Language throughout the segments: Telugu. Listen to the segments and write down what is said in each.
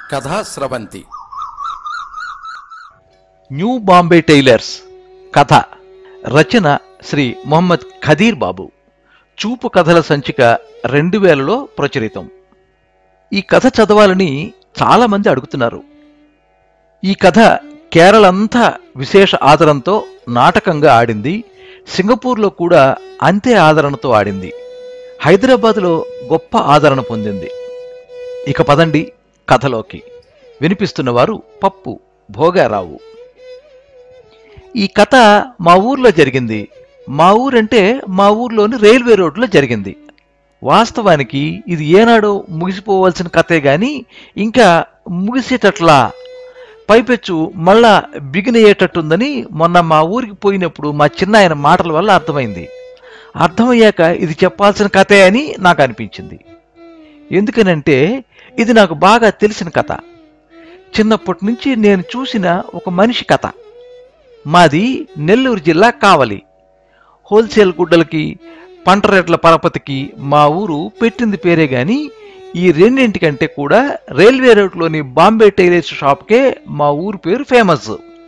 కథా స్రవంతి న్యూ బాంబే టైలర్స్ కథ రచన శ్రీ మొహమ్మద్ ఖదీర్ బాబు చూపు కథల సంచిక రెండు వేలలో ప్రచురితం ఈ కథ చదవాలని చాలా మంది అడుగుతున్నారు ఈ కథ కేరళ అంతా విశేష ఆదరణతో నాటకంగా ఆడింది సింగపూర్లో కూడా అంతే ఆదరణతో ఆడింది హైదరాబాద్లో గొప్ప ఆదరణ పొందింది ఇక పదండి కథలోకి వినిపిస్తున్నవారు పప్పు భోగారావు ఈ కథ మా ఊర్లో జరిగింది మా ఊరంటే మా ఊర్లోని రైల్వే రోడ్లో జరిగింది వాస్తవానికి ఇది ఏనాడో ముగిసిపోవాల్సిన కథే గాని ఇంకా ముగిసేటట్లా పైపెచ్చు మళ్ళా బిగినయ్యేటట్టుందని మొన్న మా ఊరికి పోయినప్పుడు మా చిన్న ఆయన మాటల వల్ల అర్థమైంది అర్థమయ్యాక ఇది చెప్పాల్సిన కథే అని నాకు అనిపించింది ఎందుకనంటే ఇది నాకు బాగా తెలిసిన కథ చిన్నప్పటి నుంచి నేను చూసిన ఒక మనిషి కథ మాది నెల్లూరు జిల్లా కావలి హోల్సేల్ గుడ్డలకి పంట రేట్ల పరపతికి మా ఊరు పెట్టింది పేరే గాని ఈ రెండింటికంటే కూడా రైల్వే రోడ్లోని బాంబే టైలర్స్ షాప్కే మా ఊరు పేరు ఫేమస్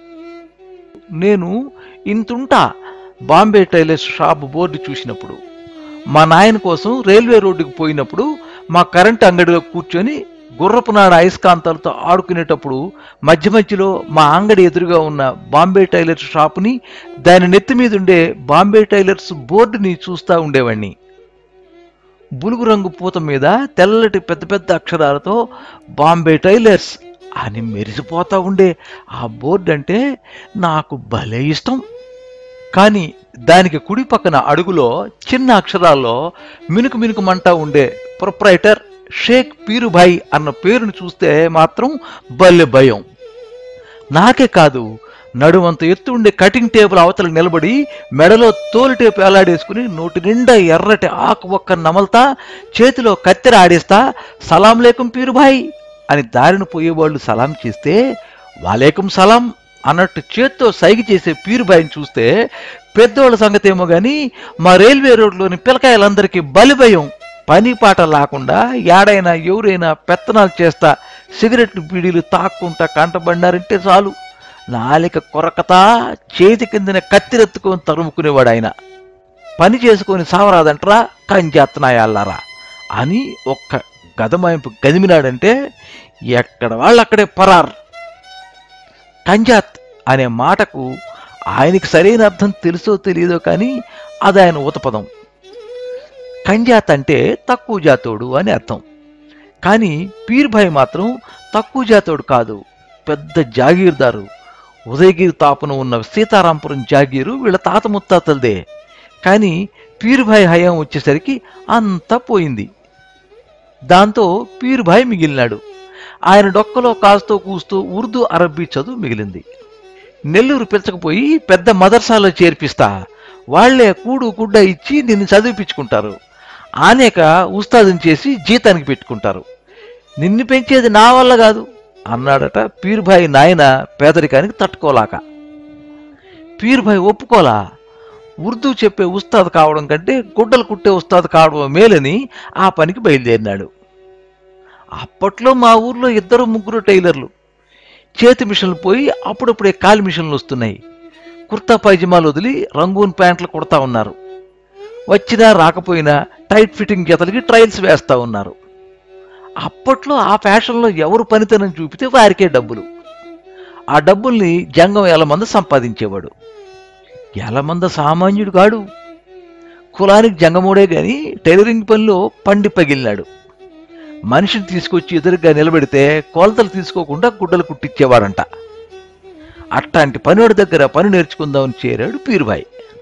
నేను ఇంతుంటా బాంబే టైలర్స్ షాప్ బోర్డు చూసినప్పుడు మా నాయన కోసం రైల్వే రోడ్డుకు పోయినప్పుడు మా కరెంట్ అంగడిలో కూర్చొని గుర్రపు నాడ అయస్కాంతాలతో ఆడుకునేటప్పుడు మధ్య మధ్యలో మా అంగడి ఎదురుగా ఉన్న బాంబే టైలర్స్ షాపుని దాని నెత్తి మీద ఉండే బాంబే టైలర్స్ బోర్డుని చూస్తూ ఉండేవాణ్ణి బులుగు రంగు పూత మీద తెల్లటి పెద్ద పెద్ద అక్షరాలతో బాంబే టైలర్స్ అని మెరిసిపోతా ఉండే ఆ బోర్డు అంటే నాకు భలే ఇష్టం కానీ దానికి కుడి పక్కన అడుగులో చిన్న అక్షరాల్లో మినుకు మినుకుమంటా ఉండే ప్రొప్రైటర్ షేక్ పీరుభాయ్ అన్న పేరును చూస్తే మాత్రం భలే భయం నాకే కాదు నడుమంత ఎత్తు ఉండే కటింగ్ టేబుల్ అవతల నిలబడి మెడలో తోలు టేపు ఎలాడేసుకుని నోటి నిండా ఎర్రటి ఆకు ఒక్క నమల్తా చేతిలో కత్తెర ఆడేస్తా సలాం లేకం పీరుభాయ్ అని దారిన పోయేవాళ్ళు సలాం చేస్తే వాలేకం సలాం అన్నట్టు చేత్తో సైగ చేసే పీరుబాయిని చూస్తే పెద్దోళ్ళ సంగతి ఏమో గాని మా రైల్వే రోడ్లోని పిల్లకాయలందరికీ బలిభయం పని పాట లేకుండా ఏడైనా ఎవరైనా పెత్తనాలు చేస్తా సిగరెట్లు బీడీలు తాక్కుంటా కంటబడినారంటే చాలు నాలిక కొరకతా చేతి కిందన కత్తిరెత్తుకొని తరుముకునేవాడు ఆయన పని చేసుకొని సావరాదంటరా కంజాత్నాయాలారా అని ఒక్క గదమాయింపు గదిమినాడంటే ఎక్కడ వాళ్ళు అక్కడే పరార్ కంజాత్ అనే మాటకు ఆయనకి సరైన అర్థం తెలుసో తెలియదో కానీ అది ఆయన ఊతపదం కంజాత్ అంటే తక్కువ జాతోడు అని అర్థం కానీ పీర్భాయ్ మాత్రం తక్కువ జాతోడు కాదు పెద్ద జాగీర్దారు ఉదయగిరి తాపున ఉన్న సీతారాంపురం జాగీరు వీళ్ళ తాత ముత్తాతలదే కానీ పీరుభాయ్ హయాం వచ్చేసరికి అంతా పోయింది దాంతో పీరుభాయ్ మిగిలినాడు ఆయన డొక్కలో కాస్తో కూస్తూ ఉర్దూ అరబ్బీ చదువు మిగిలింది నెల్లూరు పిలుచకపోయి పెద్ద మదర్సాలో చేర్పిస్తా వాళ్లే కూడు గుడ్డ ఇచ్చి నిన్ను చదివిపించుకుంటారు ఆనేక ఉస్తాదం చేసి జీతానికి పెట్టుకుంటారు నిన్ను పెంచేది నా వల్ల కాదు అన్నాడట పీరుభాయ్ నాయన పేదరికానికి తట్టుకోలాక పీరుభాయ్ ఒప్పుకోలా ఉర్దూ చెప్పే ఉస్తాద్ కావడం కంటే గుడ్డలు కుట్టే ఉస్తాద్ కావడం మేలని ఆ పనికి బయలుదేరినాడు అప్పట్లో మా ఊర్లో ఇద్దరు ముగ్గురు టైలర్లు చేతి మిషన్లు పోయి అప్పుడప్పుడే కాలి మిషన్లు వస్తున్నాయి కుర్తా పైజమాలు వదిలి రంగూన్ ప్యాంట్లు కుడతా ఉన్నారు వచ్చినా రాకపోయినా టైట్ ఫిట్టింగ్ జతలకి ట్రయల్స్ వేస్తా ఉన్నారు అప్పట్లో ఆ ఫ్యాషన్లో ఎవరు పనితనం చూపితే వారికే డబ్బులు ఆ డబ్బుల్ని జంగం ఎలమంద సంపాదించేవాడు ఎలమంద సామాన్యుడు కాడు కులానికి జంగమోడే గాని టైలరింగ్ పనిలో పండి పగిలినాడు మనిషిని తీసుకొచ్చి ఎదురుగా నిలబెడితే కొలతలు తీసుకోకుండా గుడ్డలు కుట్టించేవాడంట అట్లాంటి పనివాడి దగ్గర పని నేర్చుకుందామని చేరాడు పీరుబాయ్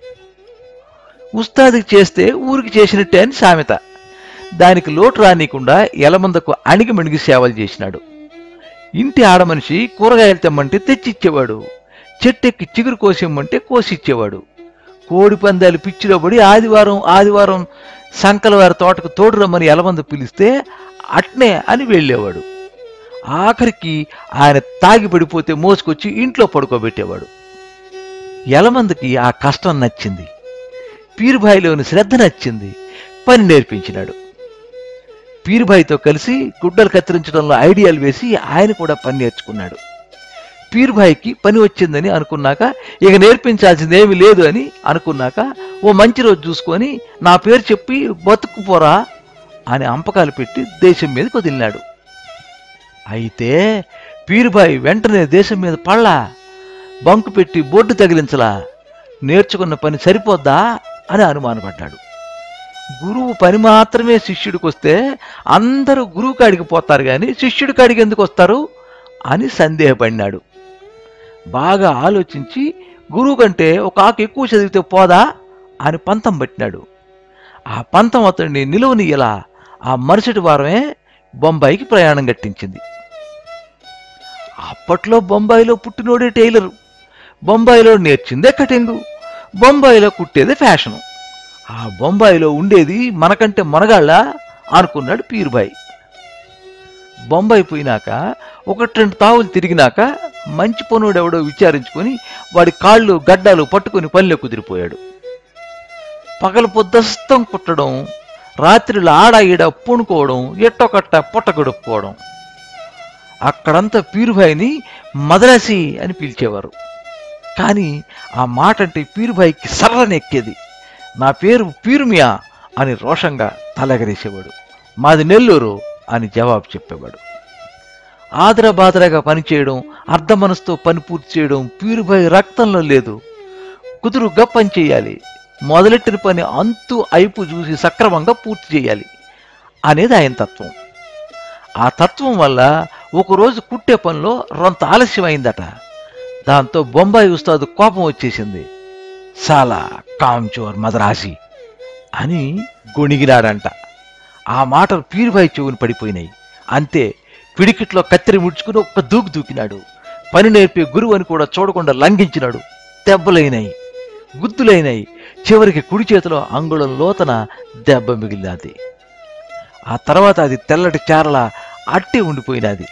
ఉస్తాదికి చేస్తే ఊరికి చేసినట్టే అని సామెత దానికి లోటు రానియకుండా ఎలమందకు అణిగి మణిగి సేవలు చేసినాడు ఇంటి ఆడమనిషి కూరగాయలు తెమ్మంటే తెచ్చిచ్చేవాడు చెట్టెక్కి చిగురు కోసిమ్మంటే కోసిచ్చేవాడు కోడి పందాలు పిచ్చిలో పడి ఆదివారం ఆదివారం సంకల వారి తోటకు తోడు రమ్మని ఎలమంద పిలిస్తే అట్నే అని వెళ్ళేవాడు ఆఖరికి ఆయన తాగి పడిపోతే మోసుకొచ్చి ఇంట్లో పడుకోబెట్టేవాడు ఎలమందకి ఆ కష్టం నచ్చింది పీరుబాయిలోని శ్రద్ధ నచ్చింది పని నేర్పించినాడు పీరుభాయితో కలిసి గుడ్డలు కత్తిరించడంలో ఐడియాలు వేసి ఆయన కూడా పని నేర్చుకున్నాడు పీరుభాయికి పని వచ్చిందని అనుకున్నాక ఇక నేర్పించాల్సింది ఏమీ లేదు అని అనుకున్నాక ఓ మంచి రోజు చూసుకొని నా పేరు చెప్పి బతుకుపోరా అని అంపకాలు పెట్టి దేశం మీదకి వదిలినాడు అయితే పీరుబాయి వెంటనే దేశం మీద పళ్ళా బంకు పెట్టి బోర్డు తగిలించలా నేర్చుకున్న పని సరిపోద్దా అని అనుమానపడ్డాడు గురువు పని మాత్రమే శిష్యుడికి వస్తే అందరూ గురువు కాడికి పోతారు కానీ శిష్యుడి కాడికి ఎందుకు వస్తారు అని సందేహపడినాడు బాగా ఆలోచించి గురువు కంటే ఒక ఆకు ఎక్కువ చదివితే పోదా అని పంతం పట్టినాడు ఆ పంతం అతడిని నిలువనియ్యలా ఆ మరుసటి వారమే బొంబాయికి ప్రయాణం గట్టించింది అప్పట్లో బొంబాయిలో పుట్టినోడే టైలరు బొంబాయిలో నేర్చిందే కటింగు బొంబాయిలో కుట్టేదే ఫ్యాషను ఆ బొంబాయిలో ఉండేది మనకంటే మనగాళ్ళ అనుకున్నాడు పీరుబాయి బొంబాయి పోయినాక ఒకటి రెండు తావులు తిరిగినాక మంచి పనుడెవడో విచారించుకొని వాడి కాళ్ళు గడ్డాలు పట్టుకొని పనిలో కుదిరిపోయాడు పగలు పొద్దస్తం కుట్టడం రాత్రిలో ఆడ ఈడ పూనుకోవడం ఎట్టొకట్ట పొట్ట గడుపుకోవడం అక్కడంతా పీరుభాయిని మదరాసి అని పిలిచేవారు కానీ ఆ మాట అంటే పీరుభాయికి సర్రనెక్కేది నా పేరు పీరుమియా అని రోషంగా తలగరేసేవాడు మాది నెల్లూరు అని జవాబు చెప్పేవాడు ఆదర బాదరగా పనిచేయడం అర్ధ మనసుతో పని పూర్తి చేయడం పీరుభాయి రక్తంలో లేదు కుదురు గప్పని చేయాలి మొదలెట్టిన పని అంతు అయిపు చూసి సక్రమంగా పూర్తి చేయాలి అనేది ఆయన తత్వం ఆ తత్వం వల్ల ఒకరోజు కుట్టే పనిలో రొంత ఆలస్యమైందట దాంతో బొంబాయి ఉస్తాదు కోపం వచ్చేసింది చాలా కాంచోర్ మదరాసి అని గొణిగినాడంట ఆ మాటలు పీరుబాయి చెవుని పడిపోయినాయి అంతే పిడికిట్లో కత్తిరి ముడుచుకుని ఒక్క దూకు దూకినాడు పని నేర్పే గురువు అని కూడా చూడకుండా లంఘించినాడు దెబ్బలైనాయి గుద్దులైనాయి చివరికి కుడి చేతిలో అంగుళం లోతన దెబ్బ మిగిలినది ఆ తర్వాత అది తెల్లటి చారల అట్టి ఉండిపోయినది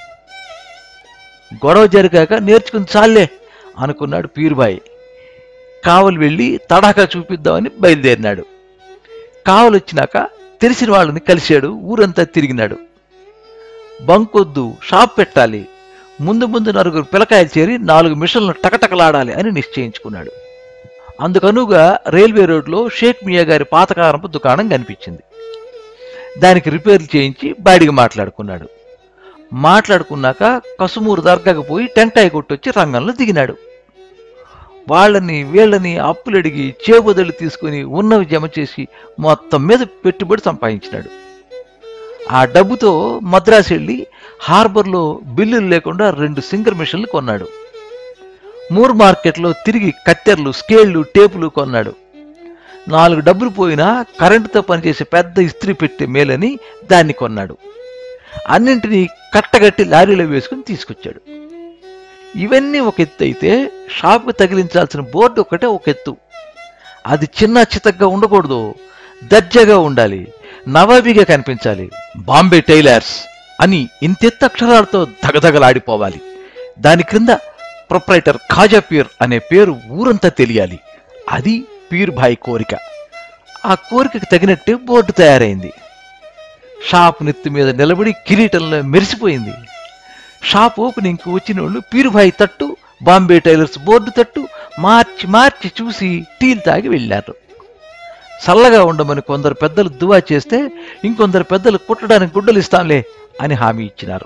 గొడవ జరిగాక నేర్చుకుని చాలే అనుకున్నాడు పీరుబాయి కావలి వెళ్ళి తడాకా చూపిద్దామని బయలుదేరినాడు కావలి వచ్చినాక తెలిసిన వాళ్ళని కలిశాడు ఊరంతా తిరిగినాడు బంకొద్దు షాప్ పెట్టాలి ముందు ముందు నలుగురు పిలకాయలు చేరి నాలుగు మిషన్లు టకటకలాడాలి అని నిశ్చయించుకున్నాడు అందుకనుగా రైల్వే రోడ్లో షేక్ మియా గారి పాతకారపు దుకాణం కనిపించింది దానికి రిపేర్లు చేయించి బాడికి మాట్లాడుకున్నాడు మాట్లాడుకున్నాక కసుమూరు దర్గాకు పోయి టెంకాయ కొట్టొచ్చి రంగంలో దిగినాడు వాళ్ళని వీళ్ళని అప్పులడిగి చేబుదలు తీసుకుని ఉన్నవి జమ చేసి మొత్తం మీద పెట్టుబడి సంపాదించినాడు ఆ డబ్బుతో మద్రాసు వెళ్ళి హార్బర్లో బిల్లులు లేకుండా రెండు సింగర్ మిషన్లు కొన్నాడు మూర్ మార్కెట్లో తిరిగి కత్తెరలు స్కేళ్లు టేపులు కొన్నాడు నాలుగు డబ్బులు పోయినా కరెంటుతో పనిచేసే పెద్ద ఇస్త్రీ పెట్టే మేలని దాన్ని కొన్నాడు అన్నింటినీ కట్టగట్టి లారీలో వేసుకుని తీసుకొచ్చాడు ఇవన్నీ ఒక ఎత్తు అయితే షాపుకి తగిలించాల్సిన బోర్డు ఒకటే ఒక ఎత్తు అది చిన్న చితగ్గా ఉండకూడదు దర్జాగా ఉండాలి నవాబీగా కనిపించాలి బాంబే టైలర్స్ అని ఇంతెత్తు అక్షరాలతో దగదగలాడిపోవాలి దాని క్రింద ప్రొప్రైటర్ ఖాజా పీర్ అనే పేరు ఊరంతా తెలియాలి అది పీర్ భాయ్ కోరిక ఆ కోరికకు తగినట్టే బోర్డు తయారైంది షాప్ నెత్తి మీద నిలబడి కిరీటంలో మెరిసిపోయింది షాప్ ఓపెనింగ్కి వచ్చిన వాళ్ళు పీరుభాయి తట్టు బాంబే టైలర్స్ బోర్డు తట్టు మార్చి మార్చి చూసి టీలు తాగి వెళ్ళారు చల్లగా ఉండమని కొందరు పెద్దలు దువా చేస్తే ఇంకొందరు పెద్దలు కుట్టడానికి గుడ్డలు ఇస్తాంలే అని హామీ ఇచ్చినారు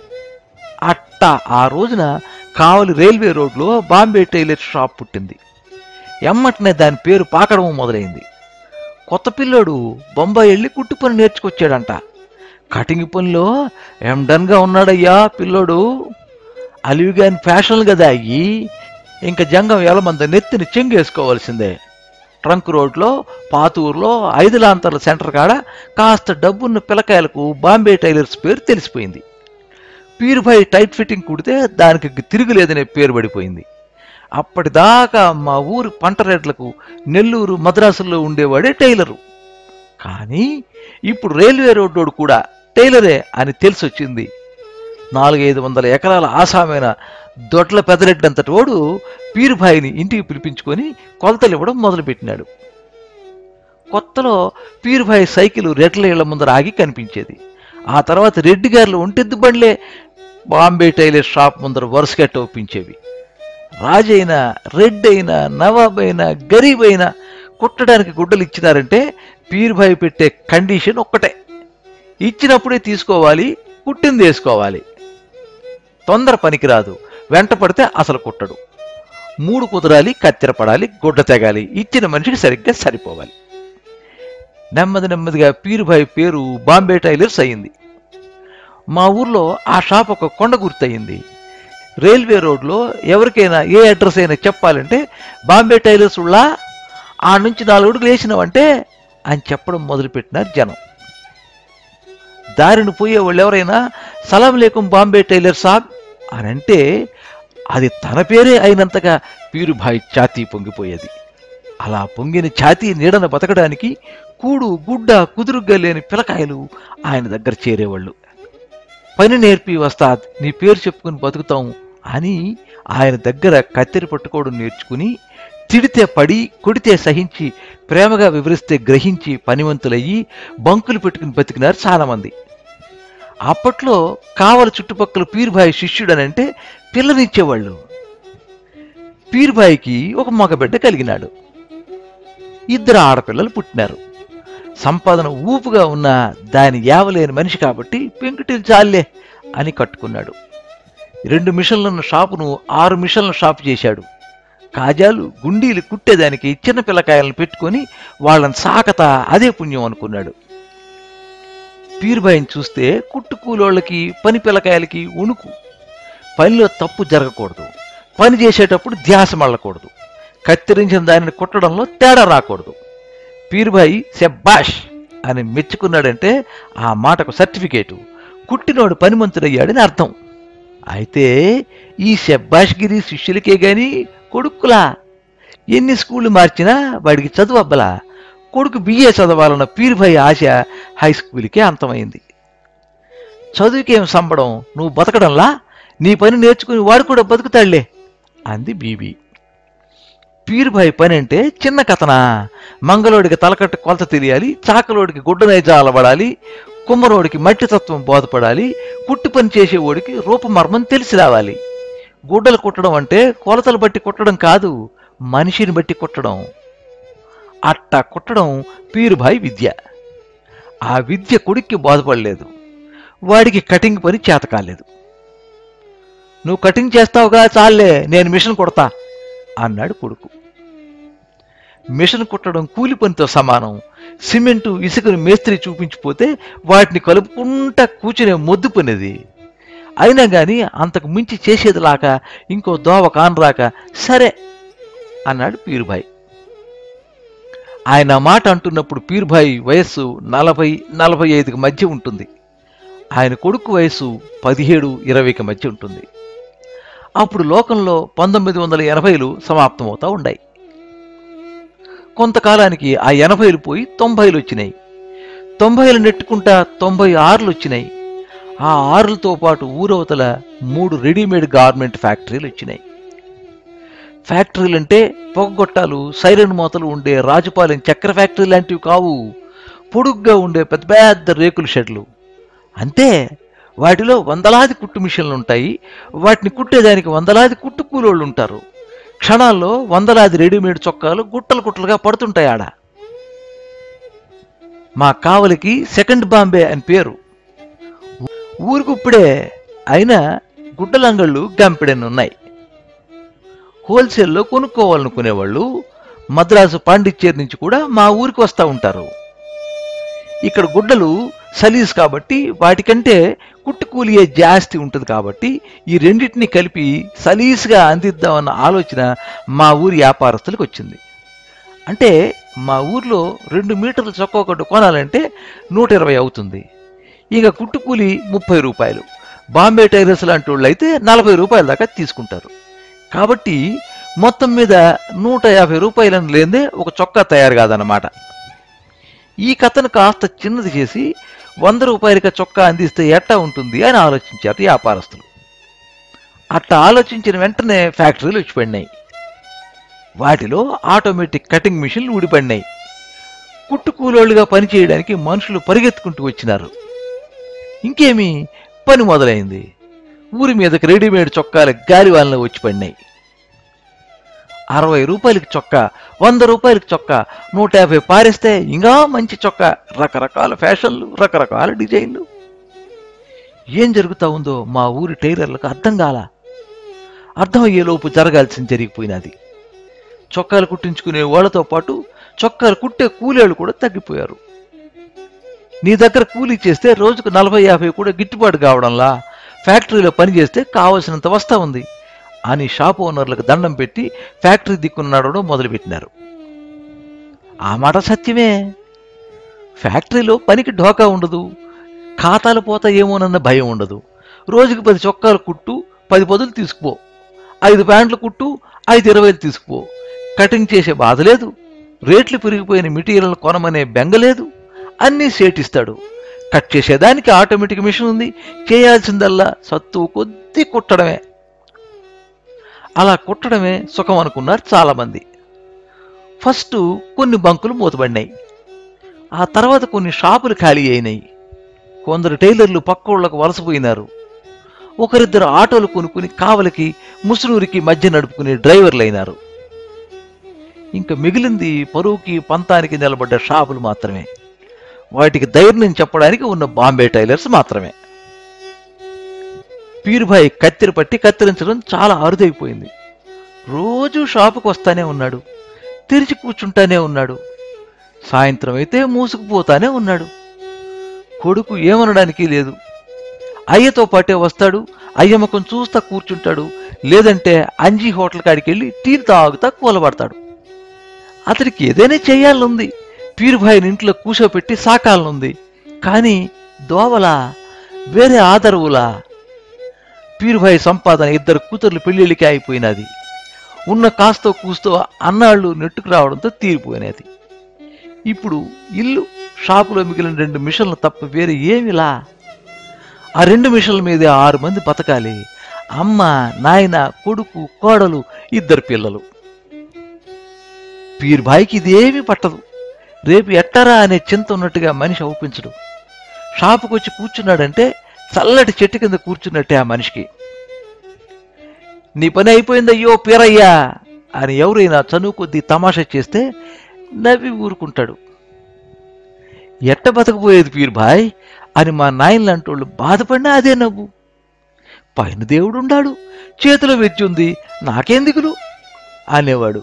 అట్టా ఆ రోజున కావలి రైల్వే రోడ్లో బాంబే టైలర్ షాప్ పుట్టింది ఎమ్మటనే దాని పేరు పాకడం మొదలైంది కొత్త పిల్లోడు బొంబాయి వెళ్ళి కుట్టు పని నేర్చుకొచ్చాడంట కటింగ్ పనిలో ఎండన్గా ఉన్నాడయ్యా పిల్లోడు అలివిగాని ఫ్యాషన్లు కదా అయ్యి ఇంకా జంగం ఎలమంద నెత్తిని చెంగేసుకోవాల్సిందే ట్రంక్ రోడ్లో పాతూరులో ఐదు లాంతర్ల సెంటర్ కాడ కాస్త డబ్బున్న పిల్లకాయలకు బాంబే టైలర్స్ పేరు తెలిసిపోయింది పీరుభాయ్ టైట్ ఫిట్టింగ్ కుడితే దానికి తిరుగులేదనే పేరు పడిపోయింది అప్పటిదాకా మా ఊరు పంట రేట్లకు నెల్లూరు మద్రాసుల్లో ఉండేవాడే టైలరు కానీ ఇప్పుడు రైల్వే రోడ్డోడు కూడా టైలరే అని తెలిసొచ్చింది నాలుగైదు వందల ఎకరాల ఆసామైన దొడ్ల పెదరెడ్డంతటి వాడు పీరుభాయిని ఇంటికి పిలిపించుకొని కొలతలు ఇవ్వడం మొదలుపెట్టినాడు కొత్తలో పీరుభాయి సైకిల్ రెట్ల ఇళ్ల ముందర ఆగి కనిపించేది ఆ తర్వాత రెడ్డి గారులు ఒంటెద్దు బండ్లే బాంబే టైలర్ షాప్ ముందర వరుసగా టోపించేవి రాజైనా రెడ్డి అయినా నవాబ్ అయినా గరీబ్ అయినా కుట్టడానికి గుడ్డలు ఇచ్చినారంటే పీరుభాయి పెట్టే కండిషన్ ఒక్కటే ఇచ్చినప్పుడే తీసుకోవాలి కుట్టింది వేసుకోవాలి తొందర పనికిరాదు వెంట పడితే అసలు కుట్టడు మూడు కుదరాలి కత్తెర పడాలి గుడ్డ తెగాలి ఇచ్చిన మనిషికి సరిగ్గా సరిపోవాలి నెమ్మది నెమ్మదిగా పీరుభాయి పేరు బాంబే టైలర్స్ అయింది మా ఊర్లో ఆ షాప్ ఒక కొండ గుర్తయింది రైల్వే రోడ్లో ఎవరికైనా ఏ అడ్రస్ అయినా చెప్పాలంటే బాంబే టైలర్స్ ఉళ్ళా ఆ నుంచి నాలుగు అడుగులు వేసినావంటే అని చెప్పడం మొదలుపెట్టినారు జనం దారిని పోయే వాళ్ళు ఎవరైనా సలాం లేకం బాంబే టైలర్ సాబ్ అని అంటే అది తన పేరే అయినంతగా పీరుభాయ్ ఛాతీ పొంగిపోయేది అలా పొంగిన ఛాతీ నీడన బతకడానికి కూడు గుడ్డ కుదురుగ్గా లేని పిలకాయలు ఆయన దగ్గర చేరేవాళ్ళు పని నేర్పి వస్తాద్ నీ పేరు చెప్పుకుని బతుకుతాం అని ఆయన దగ్గర కత్తెర పట్టుకోవడం నేర్చుకుని తిడితే పడి కొడితే సహించి ప్రేమగా వివరిస్తే గ్రహించి పనివంతులయ్యి బంకులు పెట్టుకుని బతికినారు చాలామంది అప్పట్లో కావల చుట్టుపక్కల పీరుబాయి శిష్యుడనంటే పిల్లనిచ్చేవాళ్ళు పీరుబాయికి ఒక మగబిడ్డ కలిగినాడు ఇద్దరు ఆడపిల్లలు పుట్టినారు సంపాదన ఊపుగా ఉన్న దాని యావలేని మనిషి కాబట్టి పెంకుటిలు చాలే అని కట్టుకున్నాడు రెండు మిషన్లున్న షాపును ఆరు మిషన్ల షాపు చేశాడు కాజాలు గుండీలు కుట్టేదానికి చిన్న పిల్లకాయలను పెట్టుకొని వాళ్ళని సాకత అదే పుణ్యం అనుకున్నాడు పీరుబాయిని చూస్తే కుట్టు కూలోళ్ళకి పని పిల్లకాయలకి ఉణుకు పనిలో తప్పు జరగకూడదు పని చేసేటప్పుడు ధ్యాస మళ్ళకూడదు కత్తిరించిన దానిని కుట్టడంలో తేడా రాకూడదు పీరుబాయి శబ్బాష్ అని మెచ్చుకున్నాడంటే ఆ మాటకు సర్టిఫికేటు కుట్టినోడు పనిమంతుడయ్యాడని అర్థం అయితే ఈ శబ్బాష్గిరి శిష్యులకే గాని కొడుకులా ఎన్ని స్కూళ్ళు మార్చినా వాడికి చదువు అబ్బలా కొడుకు బిఏ చదవాలన్న పీరుభాయి ఆశ హై స్కూల్కే అంతమైంది చదువుకేం సంబడం నువ్వు బతకడంలా నీ పని నేర్చుకుని వాడు కూడా బతుకుతాడులే అంది బీబీ పీరుభాయి పని అంటే చిన్న కథనా మంగళోడికి తలకట్టు కొలత తెలియాలి చాకలోడికి గుడ్డ నైజాలు పడాలి కుమ్మరోడికి మట్టి తత్వం బోధపడాలి కుట్టి పని చేసేవాడికి రూపమర్మం తెలిసి రావాలి గుడ్డలు కుట్టడం అంటే కొలతలు బట్టి కుట్టడం కాదు మనిషిని బట్టి కుట్టడం అట్టా కుట్టడం పీరుభాయి విద్య ఆ విద్య కొడుక్కి బోధపడలేదు వాడికి కటింగ్ పని చేత కాలేదు నువ్వు కటింగ్ చేస్తావుగా చాలే నేను మిషన్ కుడతా అన్నాడు కొడుకు మిషన్ కుట్టడం కూలి పనితో సమానం సిమెంటు ఇసుకను మేస్త్రి చూపించిపోతే వాటిని కలుపుకుంటా కూర్చునే మొద్దు పనిది అయినా గాని అంతకు మించి చేసేది లాక ఇంకో దోవ కానరాక సరే అన్నాడు పీరుభాయ్ ఆయన ఆ మాట అంటున్నప్పుడు పీరుభాయ్ వయస్సు నలభై నలభై ఐదుకి మధ్య ఉంటుంది ఆయన కొడుకు వయస్సు పదిహేడు ఇరవైకి మధ్య ఉంటుంది అప్పుడు లోకంలో పంతొమ్మిది వందల ఎనభైలు సమాప్తమవుతా ఉన్నాయి కొంతకాలానికి ఆ ఎనభైలు పోయి తొంభైలు వచ్చినాయి తొంభైలు నెట్టుకుంటా తొంభై ఆరులు వచ్చినాయి ఆ ఆరులతో పాటు ఊరవతల మూడు రెడీమేడ్ గార్మెంట్ ఫ్యాక్టరీలు వచ్చినాయి ఫ్యాక్టరీలంటే పొగగొట్టాలు సైరన్ మూతలు ఉండే రాజుపాలెం చక్కెర ఫ్యాక్టరీ లాంటివి కావు పొడుగ్గా ఉండే పెద్ద పెద్ద రేకుల షెడ్లు అంతే వాటిలో వందలాది కుట్టు మిషన్లు ఉంటాయి వాటిని కుట్టేదానికి వందలాది కుట్టు కూలోళ్ళు ఉంటారు క్షణాల్లో వందలాది రెడీమేడ్ చొక్కాలు గుట్టలు గుట్టలుగా పడుతుంటాయి ఆడ మా కావలికి సెకండ్ బాంబే అని పేరు ఊరికిప్పుడే అయినా గుడ్డలంగళ్ళు గంపెడెన్నున్నాయి హోల్సేల్లో కొనుక్కోవాలనుకునేవాళ్ళు మద్రాసు పాండిచ్చేరి నుంచి కూడా మా ఊరికి వస్తూ ఉంటారు ఇక్కడ గుడ్డలు సలీస్ కాబట్టి వాటికంటే కుట్టు కూలియే జాస్తి ఉంటుంది కాబట్టి ఈ రెండింటిని కలిపి సలీస్గా అందిద్దామన్న ఆలోచన మా ఊరి వ్యాపారస్తులకు వచ్చింది అంటే మా ఊర్లో రెండు మీటర్ల చొక్కా ఒకటి కొనాలంటే నూట ఇరవై అవుతుంది ఇక కుట్టు కూలి ముప్పై రూపాయలు బాంబే టైలర్స్ లాంటి వాళ్ళు అయితే నలభై రూపాయల దాకా తీసుకుంటారు కాబట్టి మొత్తం మీద నూట యాభై రూపాయలను లేదే ఒక చొక్కా తయారు కాదన్నమాట ఈ కథను కాస్త చిన్నది చేసి వంద రూపాయలకి చొక్కా అందిస్తే ఎట్టా ఉంటుంది అని ఆలోచించారు వ్యాపారస్తులు అట్లా ఆలోచించిన వెంటనే ఫ్యాక్టరీలు వచ్చి పడినాయి వాటిలో ఆటోమేటిక్ కటింగ్ మిషన్లు ఊడిపడినాయి కుట్టు కూలోళ్ళుగా పనిచేయడానికి మనుషులు పరిగెత్తుకుంటూ వచ్చినారు ఇంకేమి పని మొదలైంది ఊరి మీదకి రెడీమేడ్ చొక్కాలు గాలివానలో వచ్చి పడినాయి అరవై రూపాయలకి చొక్కా వంద రూపాయలకి చొక్కా నూట యాభై పారేస్తే ఇంకా మంచి చొక్కా రకరకాల ఫ్యాషన్లు రకరకాల డిజైన్లు ఏం జరుగుతా ఉందో మా ఊరి టైలర్లకు అర్థం కాల అర్థమయ్యేలోపు జరగాల్సింది జరిగిపోయినది చొక్కాలు కుట్టించుకునే వాళ్ళతో పాటు చొక్కాలు కుట్టే కూలీలు కూడా తగ్గిపోయారు నీ దగ్గర కూలీ చేస్తే రోజుకు నలభై యాభై కూడా గిట్టుబాటు కావడంలా ఫ్యాక్టరీలో పని చేస్తే కావలసినంత వస్తా ఉంది అని షాప్ ఓనర్లకు దండం పెట్టి ఫ్యాక్టరీ దిక్కున నడవడం మొదలుపెట్టినారు ఆ మాట సత్యమే ఫ్యాక్టరీలో పనికి ఢోకా ఉండదు ఖాతాలు పోతాయేమోనన్న భయం ఉండదు రోజుకి పది చొక్కాలు కుట్టు పది పదులు తీసుకుపో ఐదు ప్యాంట్లు కుట్టు ఐదు ఇరవైలు తీసుకుపో కటింగ్ చేసే బాధ లేదు రేట్లు పెరిగిపోయిన మెటీరియల్ కొనమనే బెంగ లేదు అన్నీ సేటిస్తాడు కట్ చేసేదానికి ఆటోమేటిక్ మిషన్ ఉంది చేయాల్సిందల్లా సత్తు కొద్ది కుట్టడమే అలా కుట్టడమే సుఖం అనుకున్నారు చాలామంది ఫస్ట్ కొన్ని బంకులు మూతబడినాయి ఆ తర్వాత కొన్ని షాపులు ఖాళీ అయినాయి కొందరు టైలర్లు పక్కోళ్లకు వలసపోయినారు ఒకరిద్దరు ఆటోలు కొనుక్కుని కావలికి ముసునూరికి మధ్య నడుపుకునే డ్రైవర్లు అయినారు ఇంకా మిగిలింది పరువుకి పంతానికి నిలబడ్డ షాపులు మాత్రమే వాటికి ధైర్యం చెప్పడానికి ఉన్న బాంబే టైలర్స్ మాత్రమే పీరుభాయ్ కత్తిరి పట్టి కత్తిరించడం చాలా అరుదైపోయింది రోజు షాపుకు వస్తానే ఉన్నాడు తెరిచి కూర్చుంటానే ఉన్నాడు సాయంత్రం అయితే మూసుకుపోతానే ఉన్నాడు కొడుకు ఏమనడానికి లేదు అయ్యతో పాటే వస్తాడు అయ్య ముఖం చూస్తా కూర్చుంటాడు లేదంటే అంజీ హోటల్ కాడికి వెళ్ళి టీ తాగుతా కూలబడతాడు అతడికి ఏదైనా చేయాలనుంది పీరుభాయిని ఇంట్లో కూర్చోపెట్టి సాకాలనుంది కానీ దోవలా వేరే ఆదరువులా పీరుభాయి సంపాదన ఇద్దరు కూతుర్లు పెళ్లిళ్ళకి అయిపోయినది ఉన్న కాస్తో కూస్తో అన్నాళ్ళు నెట్టుకు రావడంతో తీరిపోయినది ఇప్పుడు ఇల్లు షాపులో మిగిలిన రెండు మిషన్లు తప్ప వేరే ఏమిలా ఆ రెండు మిషన్ల మీదే ఆరు మంది బతకాలి అమ్మ నాయన కొడుకు కోడలు ఇద్దరు పిల్లలు పీరుభాయికి ఇదేమీ పట్టదు రేపు ఎట్టరా అనే చింత ఉన్నట్టుగా మనిషి అవుపించడు షాపుకొచ్చి వచ్చి కూర్చున్నాడంటే చల్లటి చెట్టు కింద కూర్చున్నట్టే ఆ మనిషికి నీ పని అయిపోయిందయ్యో పీరయ్యా అని ఎవరైనా చనువు కొద్దీ తమాషా చేస్తే నవ్వి ఊరుకుంటాడు ఎట్ట బతకపోయేది పీర్భాయ్ అని మా నాయనలు అంటోళ్ళు బాధపడినా అదే నవ్వు పైన దేవుడుండాడు చేతిలో వెచ్చుంది నాకేం దిగులు అనేవాడు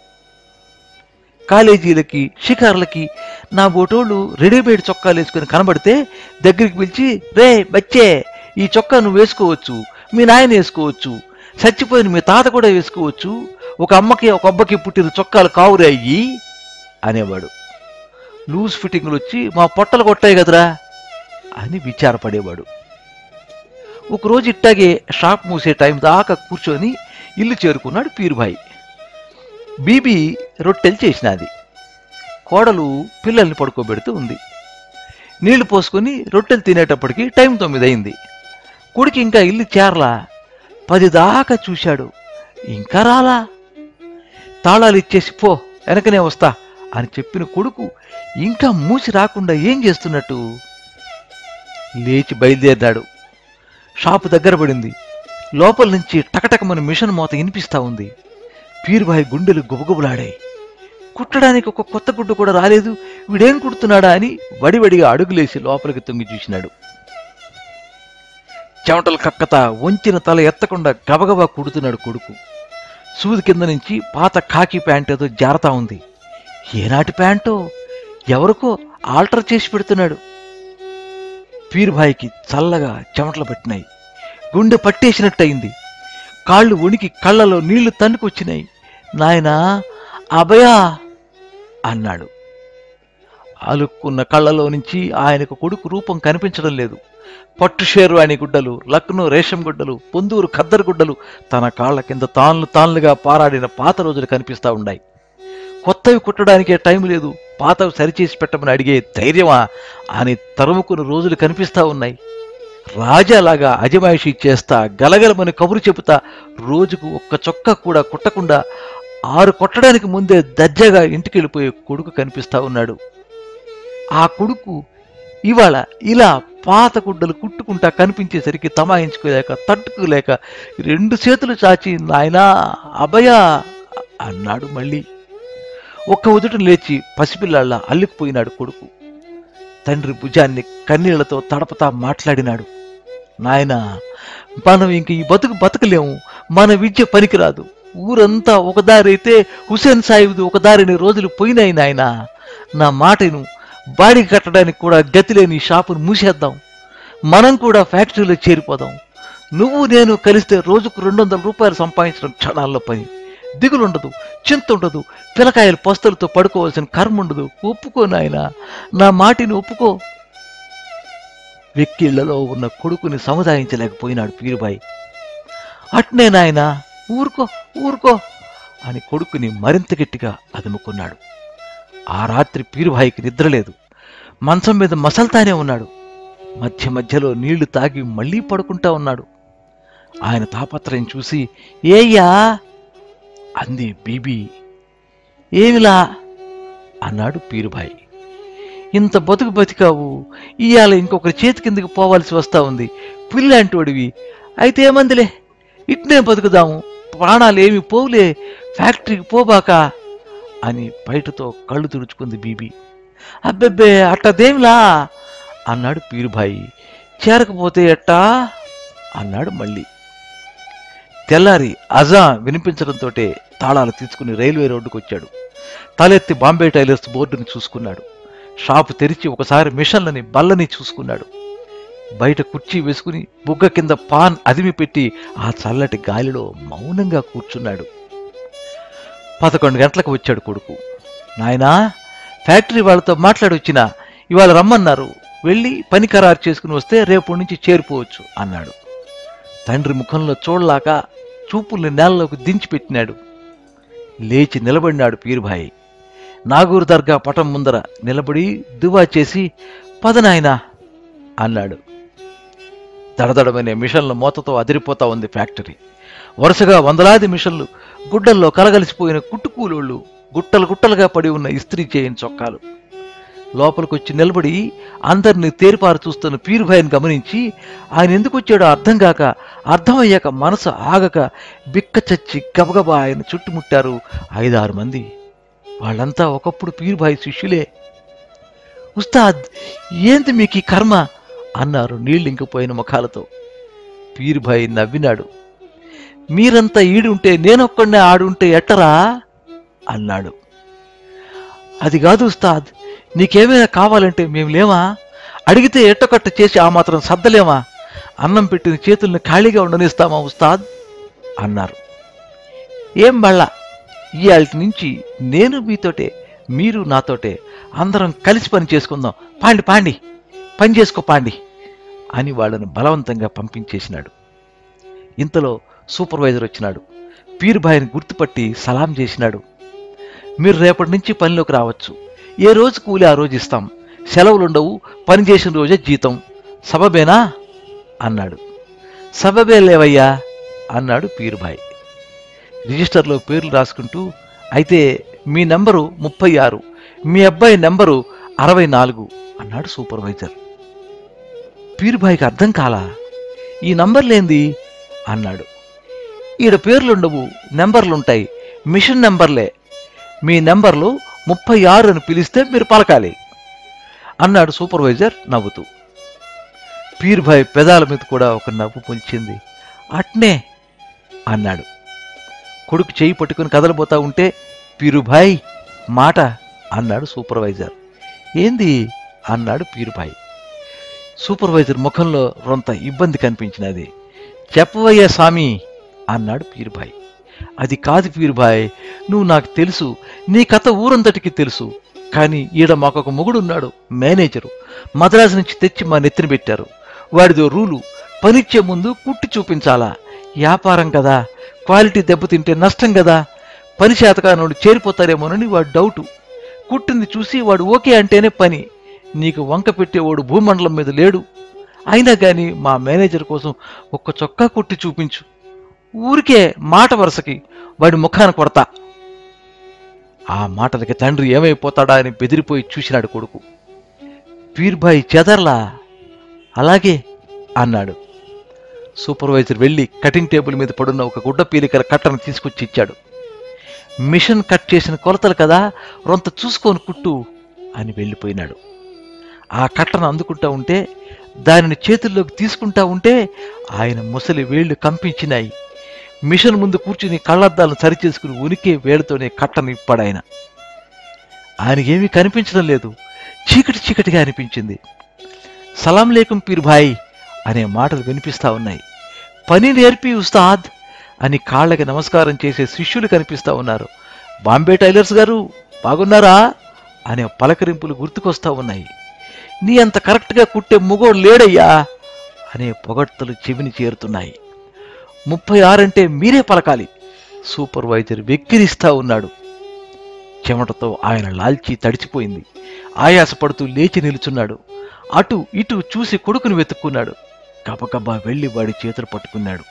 కాలేజీలకి షికార్లకి నా బోటోళ్ళు రెడీమేడ్ చొక్కాలు వేసుకుని కనబడితే దగ్గరికి పిలిచి రే బచ్చే ఈ చొక్కా నువ్వు వేసుకోవచ్చు మీ నాయన వేసుకోవచ్చు చచ్చిపోయిన మీ తాత కూడా వేసుకోవచ్చు ఒక అమ్మకి ఒక అబ్బకి పుట్టిన చొక్కాలు కావురే అయ్యి అనేవాడు లూజ్ ఫిట్టింగ్లు వచ్చి మా పొట్టలు కొట్టాయి కదరా అని విచారపడేవాడు ఒకరోజు ఇట్టాగే షాప్ మూసే టైం దాకా కూర్చొని ఇల్లు చేరుకున్నాడు పీరుభాయ్ బీబీ రొట్టెలు చేసినది కోడలు పిల్లల్ని పడుకోబెడుతూ ఉంది నీళ్లు పోసుకొని రొట్టెలు తినేటప్పటికి టైం తొమ్మిది అయింది కొడుకు ఇంకా ఇల్లు చేరలా పది దాకా చూశాడు ఇంకా రాలా తాళాలు ఇచ్చేసి పో వెనకనే వస్తా అని చెప్పిన కొడుకు ఇంకా మూసి రాకుండా ఏం చేస్తున్నట్టు లేచి బయలుదేరాడు షాపు దగ్గర పడింది లోపల నుంచి టకటకమని మిషన్ మోత వినిపిస్తా ఉంది పీరుబాయి గుండెలు గుబగుబలాడాయి కుట్టడానికి ఒక కొత్త గుడ్డు కూడా రాలేదు వీడేం కుడుతున్నాడా అని వడివడిగా అడుగులేసి లోపలికి తొంగి చూసినాడు చెమటలు కక్కత వంచిన తల ఎత్తకుండా గబగబా కుడుతున్నాడు కొడుకు సూది కింద నుంచి పాత కాకి ప్యాంట్ ఏదో జారతా ఉంది ఏనాటి ప్యాంటో ఎవరికో ఆల్టర్ చేసి పెడుతున్నాడు పీరుభాయికి చల్లగా చెమటలు పట్టినాయి గుండె పట్టేసినట్టయింది కాళ్ళు వణికి కళ్ళలో నీళ్లు తన్నుకొచ్చినాయి నాయనా అభయా అన్నాడు అలుక్కున్న కళ్ళలో నుంచి ఆయనకు కొడుకు రూపం కనిపించడం లేదు పట్టు షేర్వాణి గుడ్డలు లక్నో రేషం గుడ్డలు పొందూరు ఖద్దరు గుడ్డలు తన కాళ్ళ కింద తాన్లు తాన్లుగా పారాడిన పాత రోజులు కనిపిస్తా ఉన్నాయి కొత్తవి కుట్టడానికే టైం లేదు పాతవి సరిచేసి పెట్టమని అడిగే ధైర్యమా అని తరుముకున్న రోజులు కనిపిస్తా ఉన్నాయి రాజాలాగా అజమాయిషీ చేస్తా గలగలమని కబురు చెబుతా రోజుకు ఒక్క చొక్కా కూడా కుట్టకుండా ఆరు కొట్టడానికి ముందే దర్జాగా ఇంటికి వెళ్ళిపోయే కొడుకు కనిపిస్తా ఉన్నాడు ఆ కొడుకు ఇవాళ ఇలా పాత గుడ్డలు కుట్టుకుంటా కనిపించేసరికి తమాయించుకోలేక తట్టుకోలేక రెండు చేతులు చాచి నాయనా అభయ అన్నాడు మళ్ళీ ఒక్క ఉదుట లేచి పసిపిల్లాళ్ళ అల్లుకుపోయినాడు కొడుకు తండ్రి భుజాన్ని కన్నీళ్లతో తడపతా మాట్లాడినాడు నాయనా మనం ఇంక ఈ బతుకు బతకలేము మన విద్య పనికిరాదు ఊరంతా ఒక దారి అయితే హుసేన్ సాహిబ్ది ఒక దారిని రోజులు పోయినాయి నాయనా నా మాటను బాడీ కట్టడానికి కూడా గతి లేని ఈ షాపును మూసేద్దాం మనం కూడా ఫ్యాక్టరీలో చేరిపోదాం నువ్వు నేను కలిస్తే రోజుకు రెండు వందల రూపాయలు సంపాదించడం క్షణాల్లో పని దిగులుండదు చింత ఉండదు పిలకాయల పొస్తలతో పడుకోవాల్సిన కర్మ ఉండదు ఒప్పుకో నాయనా నా మాటిని ఒప్పుకో వెక్కిళ్లలో ఉన్న కొడుకుని సముదాయించలేకపోయినాడు పీరుబాయి అట్నే నాయనా ఊరుకో ఊరుకో అని కొడుకుని మరింత గట్టిగా అదుముకున్నాడు ఆ రాత్రి పీరుబాయికి నిద్రలేదు మంచం మీద మసల్తానే ఉన్నాడు మధ్య మధ్యలో నీళ్లు తాగి మళ్ళీ పడుకుంటా ఉన్నాడు ఆయన తాపత్రయం చూసి ఏయ్యా అంది బీబీ ఏమిలా అన్నాడు పీరుబాయి ఇంత బతుకు బతికావు ఇవాళ ఇంకొకరి చేతి కిందకి పోవాల్సి వస్తా ఉంది పిల్లాంటోడివి అయితే ఏమందిలే ఇట్నే బతుకుదాము ప్రాణాలు ఏమి పోవులే ఫ్యాక్టరీకి పోబాక అని బయటతో కళ్ళు తుడుచుకుంది బీబీ అబ్బెబ్బే అట్టదేమిలా అన్నాడు పీరుబాయి చేరకపోతే ఎట్టా అన్నాడు మళ్ళీ తెల్లారి అజా వినిపించడంతోటే తాళాలు తీసుకుని రైల్వే రోడ్డుకు వచ్చాడు తలెత్తి బాంబే టైలర్స్ బోర్డుని చూసుకున్నాడు షాపు తెరిచి ఒకసారి మిషన్లని బల్లని చూసుకున్నాడు బయట కుర్చీ వేసుకుని బుగ్గ కింద పాన్ అదిమి పెట్టి ఆ చల్లటి గాలిలో మౌనంగా కూర్చున్నాడు పదకొండు గంటలకు వచ్చాడు కొడుకు నాయనా ఫ్యాక్టరీ వాళ్ళతో మాట్లాడొచ్చినా ఇవాళ రమ్మన్నారు వెళ్ళి పని ఖరారు చేసుకుని వస్తే రేపు నుంచి చేరిపోవచ్చు అన్నాడు తండ్రి ముఖంలో చూడలాక చూపుల్ని నేలలోకి దించిపెట్టినాడు లేచి నిలబడినాడు పీరుభాయి నాగూరు దర్గా పటం ముందర నిలబడి దువా చేసి పదనాయనా అన్నాడు దడదడమనే మిషన్ల మూతతో అదిరిపోతా ఉంది ఫ్యాక్టరీ వరుసగా వందలాది మిషన్లు గుడ్డల్లో కలగలిసిపోయిన కుట్టుకూలోళ్ళు గుట్టలు గుట్టలుగా పడి ఉన్న ఇస్త్రీ చేయని చొక్కాలు లోపలికొచ్చి నిలబడి అందరినీ తేరిపారు చూస్తున్న పీరుభాయిని గమనించి ఆయన ఎందుకు వచ్చాడో అర్థం కాక అర్థమయ్యాక మనసు ఆగక బిక్క చచ్చి గబగబా ఆయన చుట్టుముట్టారు ఐదారు మంది వాళ్ళంతా ఒకప్పుడు పీరుభాయి శిష్యులే ఉస్తాద్ ఏంది మీకు ఈ కర్మ అన్నారు నీళ్ళింకిపోయిన ముఖాలతో పీరుభాయి నవ్వినాడు మీరంతా ఈడుంటే నేనొక్కడనే ఆడుంటే ఎట్టరా అన్నాడు అది కాదు ఉస్తాద్ నీకేమైనా కావాలంటే మేము లేమా అడిగితే ఎట్టకొట్ట చేసి ఆ మాత్రం సర్దలేమా అన్నం పెట్టిన చేతుల్ని ఖాళీగా ఉండనిస్తామా ఉస్తాద్ అన్నారు ఏం బళ్ళ ఇయాల్టి నుంచి నేను మీతోటే మీరు నాతోటే అందరం కలిసి పని చేసుకుందాం పాండి పాండి పని చేసుకో పాండి అని వాళ్ళని బలవంతంగా పంపించేసినాడు ఇంతలో సూపర్వైజర్ వచ్చినాడు పీరుబాయిని గుర్తుపట్టి సలాం చేసినాడు మీరు రేపటి నుంచి పనిలోకి రావచ్చు ఏ రోజు కూలి ఆ రోజు ఇస్తాం సెలవులుండవు పని చేసిన రోజే జీతం సబబేనా అన్నాడు సబబే లేవయ్యా అన్నాడు పీరుబాయి రిజిస్టర్లో పేర్లు రాసుకుంటూ అయితే మీ నెంబరు ముప్పై ఆరు మీ అబ్బాయి నెంబరు అరవై నాలుగు అన్నాడు సూపర్వైజర్ పీరుబాయికి అర్థం కాలా ఈ నంబర్లేంది అన్నాడు ఈడ పేర్లుండవు నెంబర్లుంటాయి మిషన్ నెంబర్లే మీ నెంబర్లు ముప్పై ఆరు అని పిలిస్తే మీరు పలకాలి అన్నాడు సూపర్వైజర్ నవ్వుతూ పీరుభాయ్ పెదాల మీద కూడా ఒక నవ్వు పొంచింది అట్నే అన్నాడు కొడుకు చేయి పట్టుకుని కదలబోతా ఉంటే పీరుభాయ్ మాట అన్నాడు సూపర్వైజర్ ఏంది అన్నాడు పీరుభాయ్ సూపర్వైజర్ ముఖంలో రొంత ఇబ్బంది కనిపించినది చెప్పవయ్యా స్వామి అన్నాడు పీరుభాయ్ అది కాదు పీరుభాయ్ నువ్వు నాకు తెలుసు నీ కథ ఊరంతటికి తెలుసు కానీ ఈడ మాకొక మొగుడున్నాడు మేనేజరు మద్రాసు నుంచి తెచ్చి మా నెత్తిన పెట్టారు వాడిదో రూలు పనిచ్చే ముందు కుట్టి చూపించాలా వ్యాపారం కదా క్వాలిటీ దెబ్బతింటే నష్టం కదా పని చేతకానోడు చేరిపోతారేమోనని వాడు డౌటు కుట్టింది చూసి వాడు ఓకే అంటేనే పని నీకు వంక పెట్టేవాడు భూమండలం మీద లేడు అయినా గాని మా మేనేజర్ కోసం ఒక్క చొక్కా కుట్టి చూపించు ఊరికే మాట వరుసకి వాడి ముఖాన కొడతా ఆ మాటలకి తండ్రి ఏమైపోతాడా అని బెదిరిపోయి చూసినాడు కొడుకు పీర్భాయ్ చెదర్లా అలాగే అన్నాడు సూపర్వైజర్ వెళ్ళి కటింగ్ టేబుల్ మీద పడున్న ఒక గుడ్డ పీలికల కట్టను తీసుకొచ్చి ఇచ్చాడు మిషన్ కట్ చేసిన కొలతలు కదా రొంత చూసుకొని కుట్టు అని వెళ్ళిపోయినాడు ఆ కట్టను అందుకుంటా ఉంటే దానిని చేతుల్లోకి తీసుకుంటా ఉంటే ఆయన ముసలి వేళ్లు కంపించినాయి మిషన్ ముందు కూర్చుని కళ్ళద్దాలను సరిచేసుకుని ఉనికే వేళ్లతోనే కట్టను ఇప్పాడాయన ఆయనకేమీ కనిపించడం లేదు చీకటి చీకటిగా అనిపించింది సలాం లేకుం పీర్ భాయ్ అనే మాటలు వినిపిస్తా ఉన్నాయి పని నేర్పి ఉస్తాద్ అని కాళ్ళకి నమస్కారం చేసే శిష్యులు కనిపిస్తా ఉన్నారు బాంబే టైలర్స్ గారు బాగున్నారా అనే పలకరింపులు గుర్తుకొస్తా ఉన్నాయి నీ అంత కరెక్ట్గా కుట్టే ముగోడు లేడయ్యా అనే పొగడ్తలు చెవిని చేరుతున్నాయి ముప్పై ఆరంటే మీరే పలకాలి సూపర్వైజర్ వెక్కిరిస్తా ఉన్నాడు చెమటతో ఆయన లాల్చి తడిచిపోయింది ఆయాసపడుతూ లేచి నిలుచున్నాడు అటు ఇటు చూసి కొడుకును వెతుక్కున్నాడు గబగబా వెళ్ళి వాడి చేతులు పట్టుకున్నాడు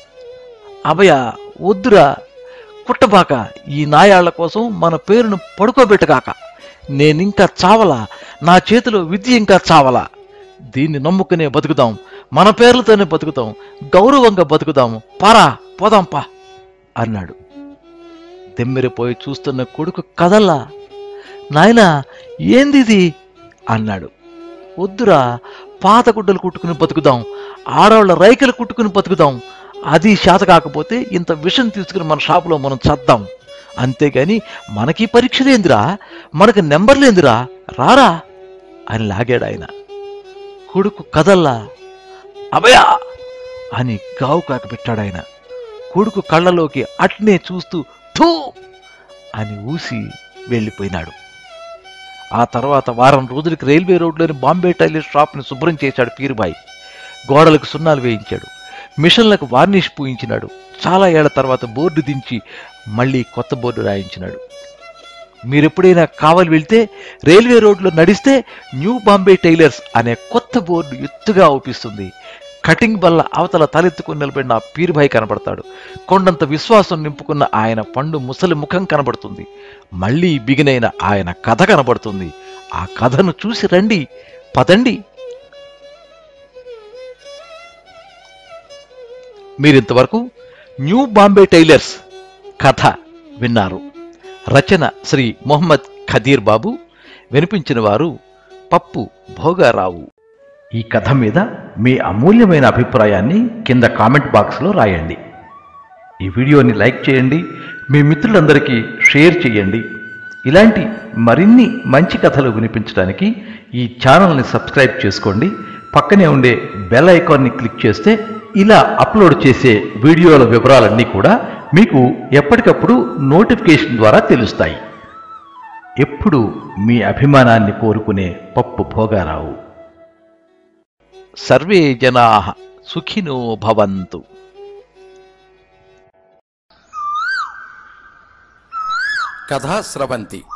అభయ వద్దురా కుట్టబాక ఈ నాయాళ్ల కోసం మన పేరును పడుకోబెట్టగాక నేనింకా చావలా నా చేతిలో విద్య ఇంకా చావలా దీన్ని నమ్ముకునే బతుకుదాం మన పేర్లతోనే బతుకుతాం గౌరవంగా బతుకుదాం పారా పోదాం పా అన్నాడు తెమ్మిరిపోయి చూస్తున్న కొడుకు కదల్లా నాయనా ఏందిది అన్నాడు వద్దురా పాత గుడ్డలు కుట్టుకుని బతుకుదాం ఆడవాళ్ళ రైకలు కుట్టుకుని బతుకుదాం అది శాత కాకపోతే ఇంత విషం తీసుకుని మన షాపులో మనం చద్దాం అంతేగాని మనకి పరీక్షలేందిరా మనకి నెంబర్లేందిరా రారా అని లాగాడు ఆయన కొడుకు కదల్లా అభయా అని గావు కాక పెట్టాడు ఆయన కొడుకు కళ్ళలోకి అట్నే చూస్తూ థూ అని ఊసి వెళ్ళిపోయినాడు ఆ తర్వాత వారం రోజులకి రైల్వే రోడ్లోని బాంబే టైలర్ షాప్ని శుభ్రం చేశాడు పీరుబాయి గోడలకు సున్నాలు వేయించాడు మిషన్లకు వార్నిష్ పూయించినాడు చాలా ఏళ్ల తర్వాత బోర్డు దించి మళ్ళీ కొత్త బోర్డు రాయించినాడు మీరెప్పుడైనా కావాలి వెళ్తే రైల్వే రోడ్లో నడిస్తే న్యూ బాంబే టైలర్స్ అనే కొత్త బోర్డు ఎత్తుగా అవుపిస్తుంది కటింగ్ బల్ల అవతల తలెత్తుకుని నిలబడిన ఆ పీరుభాయ్ కనబడతాడు కొండంత విశ్వాసం నింపుకున్న ఆయన పండు ముసలి ముఖం కనబడుతుంది మళ్ళీ బిగినైన ఆయన కథ కనబడుతుంది ఆ కథను చూసి రండి పదండి మీరింతవరకు న్యూ బాంబే టైలర్స్ కథ విన్నారు రచన శ్రీ మొహమ్మద్ ఖదీర్ బాబు వినిపించిన వారు పప్పు భోగారావు ఈ కథ మీద మీ అమూల్యమైన అభిప్రాయాన్ని కింద కామెంట్ బాక్స్లో రాయండి ఈ వీడియోని లైక్ చేయండి మీ మిత్రులందరికీ షేర్ చేయండి ఇలాంటి మరిన్ని మంచి కథలు వినిపించడానికి ఈ ఛానల్ని సబ్స్క్రైబ్ చేసుకోండి పక్కనే ఉండే బెల్ ఐకాన్ని క్లిక్ చేస్తే ఇలా అప్లోడ్ చేసే వీడియోల వివరాలన్నీ కూడా మీకు ఎప్పటికప్పుడు నోటిఫికేషన్ ద్వారా తెలుస్తాయి ఎప్పుడు మీ అభిమానాన్ని కోరుకునే పప్పు భోగారావు సర్వే జనా సుఖినో భవంతు కథా స్రవంతి